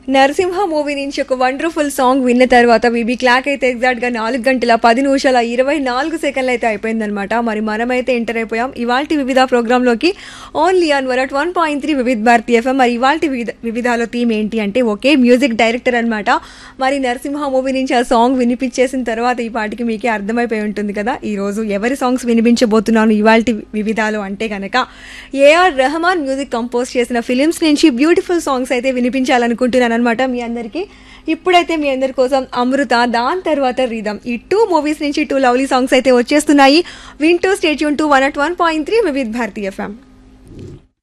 Narasimha movie నుంచి ఒక wonderful song విన్న తర్వాత విబీ క్లాక్ అయితే ఎగ్జాక్ట్ గా నాలుగు గంటల పది నిమిషాల ఇరవై నాలుగు సెకండ్లు అయితే అయిపోయిందనమాట మరి మనమైతే ఎంటర్ అయిపోయాం ఇవాళ వివిధ ప్రోగ్రామ్ లోకి only on one at one point three Vividh Bharati FM మరి ఇవాళ వివిధ వివిధాలో థీమ్ ఏంటి అంటే ఒకే మ్యూజిక్ డైరెక్టర్ అనమాట మరి నరసింహ మూవీ నుంచి ఆ సాంగ్ వినిపించేసిన తర్వాత ఈ పాటికి మీకే అర్థమైపోయి ఉంటుంది కదా ఈ రోజు ఎవరి సాంగ్స్ వినిపించబోతున్నాను ఇవాళ వివిధాలు అంటే కనుక ఏఆర్ రెహమాన్ మ్యూజిక్ కంపోజ్ చేసిన ఫిలిమ్స్ నుంచి బ్యూటిఫుల్ సాంగ్స్ అయితే వినిపించాలనుకుంటున్నాను అనమాట మీ అందరికీ ఇప్పుడైతే మీ అందరి కోసం అమృత దాని తర్వాత రీదం ఈ టూ మూవీస్ నుంచి టూ లవ్లీ సాంగ్స్ అయితే వచ్చేస్తున్నాయి వింటూ stay tuned to one at one point three Vividh Bharati FM